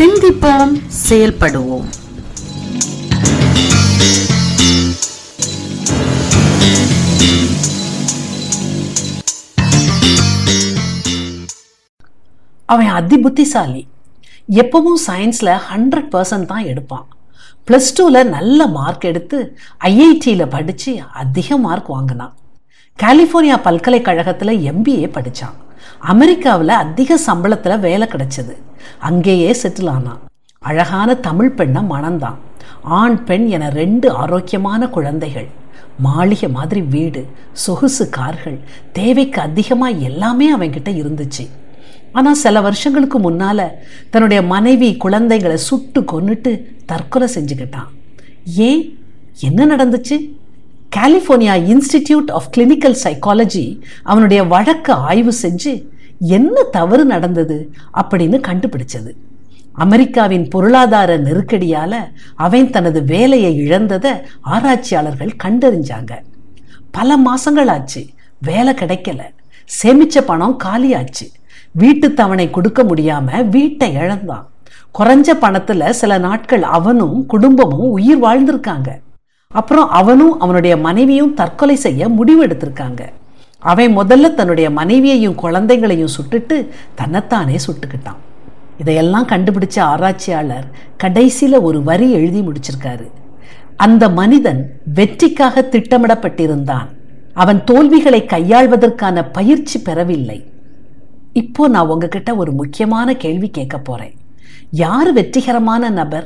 சிந்திப்போம் செயல்படுவோம் அவன் அதி புத்திசாலி எப்பவும் சயின்ஸில் ஹண்ட்ரட் பர்சன்ட் தான் எடுப்பான் ப்ளஸ் டூவில் நல்ல மார்க் எடுத்து ஐஐடியில் படித்து அதிக மார்க் வாங்கினான் கலிஃபோர்னியா பல்கலைக்கழகத்தில் எம்பிஏ படித்தான் அமெரிக்காவில் அதிக சம்பளத்தில் வேலை கிடைச்சது அங்கேயே செட்டில் ஆனான் அழகான தமிழ் பெண்ணை மணந்தான் ஆண் பெண் என ரெண்டு ஆரோக்கியமான குழந்தைகள் மாளிகை மாதிரி வீடு சொகுசு கார்கள் தேவைக்கு அதிகமாக எல்லாமே அவன்கிட்ட இருந்துச்சு ஆனால் சில வருஷங்களுக்கு முன்னால் தன்னுடைய மனைவி குழந்தைகளை சுட்டு கொன்னுட்டு தற்கொலை செஞ்சுக்கிட்டான் ஏன் என்ன நடந்துச்சு California institute of clinical psychology அவனுடைய வழக்கை ஆய்வு செஞ்சு என்ன தவறு நடந்தது அப்படின்னு கண்டுபிடிச்சது அமெரிக்காவின் பொருளாதார நெருக்கடியால் அவன் தனது வேலையை இழந்ததை ஆராய்ச்சியாளர்கள் கண்டறிஞ்சாங்க பல மாசங்கள் ஆச்சு வேலை கிடைக்கல சேமிச்ச பணம் காலியாச்சு வீட்டு தவணை கொடுக்க முடியாம வீட்டை இழந்தான் குறைஞ்ச பணத்துல சில நாட்கள் அவனும் குடும்பமும் உயிர் வாழ்ந்திருக்காங்க அப்புறம் அவனும் அவனுடைய மனைவியும் தற்கொலை செய்ய முடிவெடுத்திருக்காங்க அவன் முதல்ல தன்னுடைய மனைவியையும் குழந்தைகளையும் சுட்டுட்டு தன்னைத்தானே சுட்டுக்கிட்டான் இதையெல்லாம் கண்டுபிடிச்ச ஆராய்ச்சியாளர் கடைசியில் ஒரு வரி எழுதி முடிச்சிருக்காரு அந்த மனிதன் வெற்றிக்காக திட்டமிடப்பட்டிருந்தான் அவன் தோல்விகளை கையாள்வதற்கான பயிற்சி பெறவில்லை இப்போ நான் உங்ககிட்ட ஒரு முக்கியமான கேள்வி கேட்க போறேன் யார் வெற்றிகரமான நபர்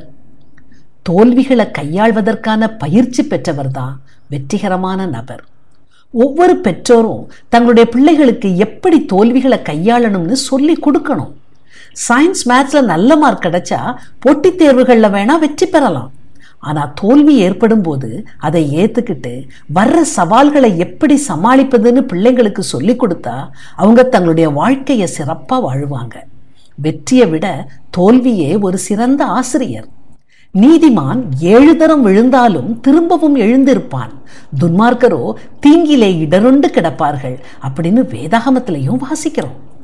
தோல்விகளை கையாள்வதற்கான பயிற்சி பெற்றவர் தான் வெற்றிகரமான நபர் ஒவ்வொரு பெற்றோரும் தங்களுடைய பிள்ளைகளுக்கு எப்படி தோல்விகளை கையாளணும்னு சொல்லி கொடுக்கணும் சயின்ஸ் மேத்ஸில் நல்ல மார்க் கிடைச்சா போட்டித் தேர்வுகளில் வேணால் வெற்றி பெறலாம் ஆனால் தோல்வி ஏற்படும் போது அதை ஏற்றுக்கிட்டு வர்ற சவால்களை எப்படி சமாளிப்பதுன்னு பிள்ளைங்களுக்கு சொல்லி கொடுத்தா அவங்க தங்களுடைய வாழ்க்கையை சிறப்பாக வாழுவாங்க வெற்றியை விட தோல்வியே ஒரு சிறந்த ஆசிரியர் நீதிமான் ஏழு தரம் விழுந்தாலும் திரும்பவும் எழுந்திருப்பான் துன்மார்க்கரோ தீங்கிலே இடருண்டு கிடப்பார்கள் அப்படின்னு வேதாகமத்திலையும் வாசிக்கிறோம்